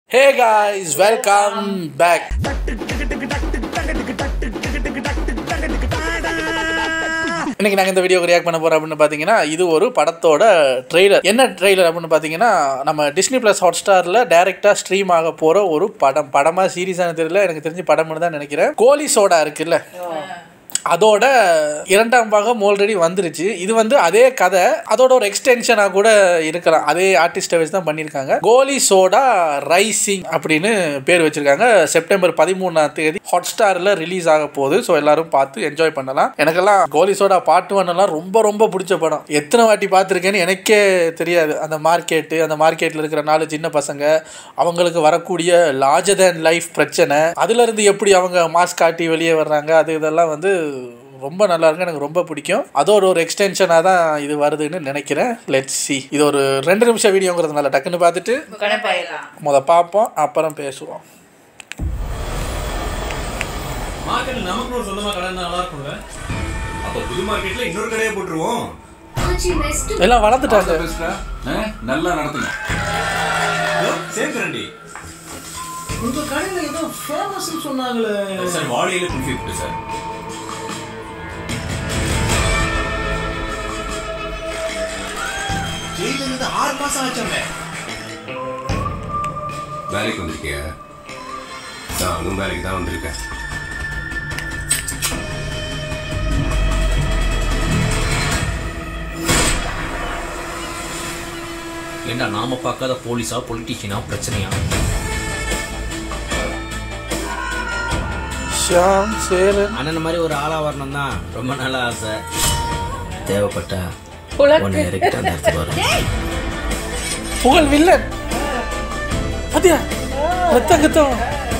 Hey guys welcome back இன்னைக்கு நாங்கள் இந்த வீடியோக்கு ரியாக்ட் பண்ண போகிறோம் அப்படின்னு பார்த்தீங்கன்னா இது ஒரு படத்தோட ட்ரெய்லர் என்ன ட்ரெய்லர் அப்படின்னு பார்த்தீங்கன்னா நம்ம டிஸ்னி ப்ளஸ் ஹாட் ஸ்டாரில் டேரெக்டாக ஸ்ட்ரீம் ஆக போகிற ஒரு படம் படமாக சீரியஸான தெரியல எனக்கு தெரிஞ்சு படம்னு தான் நினைக்கிறேன் கோலி சோடா இருக்குல்ல அதோட இரண்டாம் பாகம் ஆல்ரெடி வந்துருச்சு இது வந்து அதே கதை அதோட ஒரு எக்ஸ்டென்ஷனாக கூட இருக்கலாம் அதே ஆர்டிஸ்ட்டை வச்சு தான் பண்ணியிருக்காங்க கோலி சோடா ரைசிங் அப்படின்னு பேர் வச்சிருக்காங்க செப்டம்பர் பதிமூணாம் தேதி ஹாட் ஸ்டாரில் ரிலீஸ் ஆக போகுது ஸோ எல்லாரும் பார்த்து என்ஜாய் பண்ணலாம் எனக்கெல்லாம் கோலி சோடா பாட்டு ஒன்னெல்லாம் ரொம்ப ரொம்ப பிடிச்ச படம் எத்தனை வாட்டி பார்த்துருக்கேன்னு எனக்கே தெரியாது அந்த மார்க்கெட்டு அந்த மார்க்கெட்டில் இருக்கிற நாலு சின்ன பசங்க அவங்களுக்கு வரக்கூடிய லார்ஜர் தேன் லைஃப் பிரச்சனை அதுல இருந்து எப்படி அவங்க மாஸ்க் காட்டி வெளியே வர்றாங்க அது இதெல்லாம் வந்து ரொம்ப நல்லா இருக்கு எனக்கு ரொம்ப பிடிக்கும் அதோட ஒரு எக்ஸ்டென்ஷனாக தான் இது வருதுன்னு நினைக்கிறேன் லெட்ஸ் சி இது ஒரு ரெண்டு நிமிஷம் வீடியோங்கிறதுனால டக்குன்னு பார்த்துட்டு கணப்பாயிடலாம் முத பார்ப்போம் அப்புறம் பேசுவோம் மார்க்கெட்ல நமக்கு ஒரு சொந்தமா கடை இருந்தா நல்லா இருக்கும்ல அப்ப புது மார்க்கெட்ல இன்னொரு கடையை போட்டுருவோம் எல்லாம் வளர்ந்துட்டாங்க பேசுறா? ஆ? நல்லா நடத்துங்க சேம் கரண்டி உங்க கடையில ஏதோ ஃபேமஸ் சொன்னாங்களே சார் வாழையில குல்ஃபி போட்டு சார் ஜெயில இருந்து ஆறு மாசம் ஆச்சாமே வேலைக்கு வந்திருக்கியா நானும் வேலைக்கு தான் வந்திருக்கேன் ஏண்டா நாம பார்க்காத போலீஸா பொலிட்டீஷியனா பிரச்சனையா ஷியாம் சேரன் அண்ணன் மாதிரி ஒரு ஆளா வரணும் தான் ரொம்ப நல்ல ஆசை தேவைப்பட்டா புலக்கு. உன்னை இறக்கிட்டு அந்த இடத்துக்கு வரும் புகழ் வில்லன் பாத்தியா ரத்தம் கத்தம்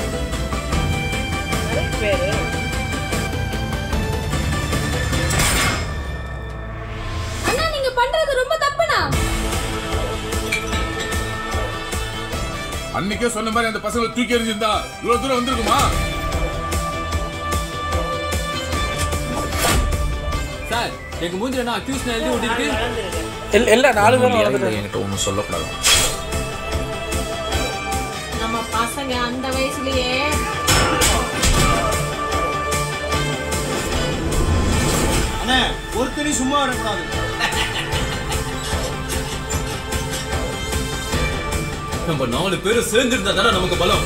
அண்ணா நீங்க பண்றது ரொம்ப தப்புண்ணா அன்னைக்கே சொன்ன மாதிரி அந்த பசங்களை தூக்கி எறிஞ்சிருந்தா இவ்வளவு தூரம் வந்திருக்குமா சார் எங்க மூஞ்சில நான் அக்யூஸ் எழுதி ஓட்டிருக்கு எல் எல்லா நாலு பேரும் இறங்கி வளர்ந்துட்டாங்க என்கிட்ட ஒன்றும் சொல்லக்கூடாது நம்ம பசங்க அந்த வயசுலயே அண்ணே ஒருத்தரையும் சும்மா விடக்கூடாது நம்ம நாலு பேரும் சேர்ந்திருந்தா தானே நமக்கு பலம்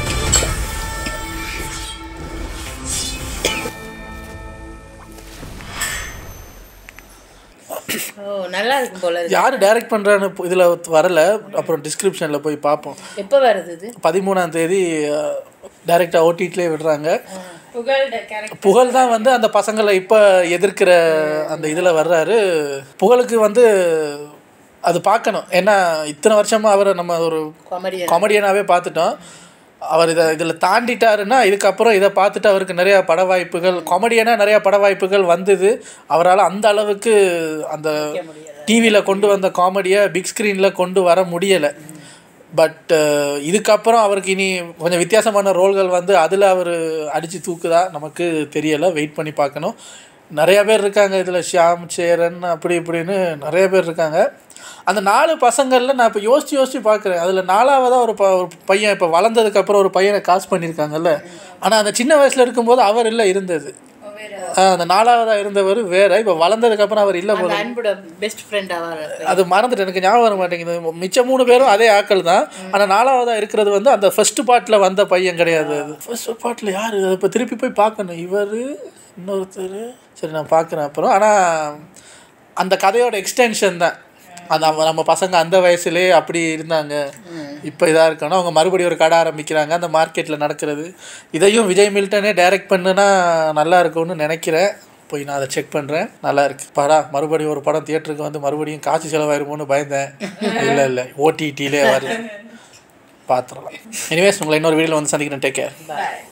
ஓ நல்லா இருக்கும் போல இருக்கு யார் டைரக்ட் பண்ணுறான்னு இதில் வரல அப்புறம் டிஸ்கிரிப்ஷனில் போய் பார்ப்போம் எப்போ வருது இது பதிமூணாம் தேதி டைரெக்டாக ஓடிடிலே விடுறாங்க புகழ் கேரக்டர் புகழ் தான் வந்து அந்த பசங்களை இப்போ எதிர்க்கிற அந்த இதில் வர்றாரு புகழுக்கு வந்து அது பார்க்கணும் ஏன்னா இத்தனை வருஷமாக அவரை நம்ம ஒரு காமெடி காமெடியனாகவே பார்த்துட்டோம் அவர் இதை இதில் தாண்டிட்டாருன்னா இதுக்கப்புறம் இதை பார்த்துட்டு அவருக்கு நிறையா பட வாய்ப்புகள் காமெடியனாக நிறையா பட வாய்ப்புகள் வந்தது அவரால் அந்த அளவுக்கு அந்த டிவியில் கொண்டு வந்த காமெடியை பிக் ஸ்க்ரீனில் கொண்டு வர முடியலை பட் இதுக்கப்புறம் அவருக்கு இனி கொஞ்சம் வித்தியாசமான ரோல்கள் வந்து அதில் அவர் அடித்து தூக்குதா நமக்கு தெரியலை வெயிட் பண்ணி பார்க்கணும் நிறைய பேர் இருக்காங்க இதில் ஷியாம் சேரன் அப்படி இப்படின்னு நிறைய பேர் இருக்காங்க அந்த நாலு பசங்களில் நான் இப்போ யோசிச்சு யோசிச்சு பார்க்குறேன் அதில் நாலாவதாக ஒரு ப ஒரு பையன் இப்போ வளர்ந்ததுக்கப்புறம் ஒரு பையனை காசு பண்ணியிருக்காங்கல்ல ஆனால் அந்த சின்ன வயசில் இருக்கும்போது அவர் இல்லை இருந்தது ஆ, அந்த நாலாவதாக இருந்தவர் வேற இப்போ வளர்ந்ததுக்கப்புறம் அவர் இல்லை அந்த போல அன்போட பெஸ்ட் ஃப்ரெண்ட் அவர் அது மறந்துட்டு எனக்கு ஞாபகம் வர மாட்டேங்குது மிச்ச மூணு பேரும் அதே ஆட்கள் தான் ஆனால் நாலாவதாக இருக்கிறது வந்து அந்த ஃபர்ஸ்ட் பார்ட்டில் வந்த பையன் கிடையாது அது ஃபர்ஸ்ட் பார்ட்டில் யார் அதை இப்போ திருப்பி போய் பார்க்கணும் இவர் இன்னொருத்தர் சரி நான் பார்க்குறேன் அப்புறம் ஆனால் அந்த கதையோட எக்ஸ்டென்ஷன் தான் அந்த அவ- நம்ம பசங்க அந்த வயசுலேயே அப்படி இருந்தாங்க இப்போ இதாக இருக்கணும் அவங்க மறுபடியும் ஒரு கடை ஆரம்பிக்கிறாங்க அந்த மார்க்கெட்டில் நடக்கிறது இதையும் விஜய் மில்டனே டைரக்ட் பண்ணுனா நல்லா இருக்கும்னு நினைக்கிறேன் போய் நான் அதை செக் பண்ணுறேன் நல்லா இருக்கு படா மறுபடியும் ஒரு படம் தியேட்டருக்கு வந்து மறுபடியும் காசு செலவாயிருமோன்னு பயந்தேன் இல்லை இல்லை ஓடிடியிலே வருது பார்த்துடலாம் எனிவேஸ் உங்களை இன்னொரு வீடியோவில் வந்து சந்திக்கிறேன் டேக் கேர்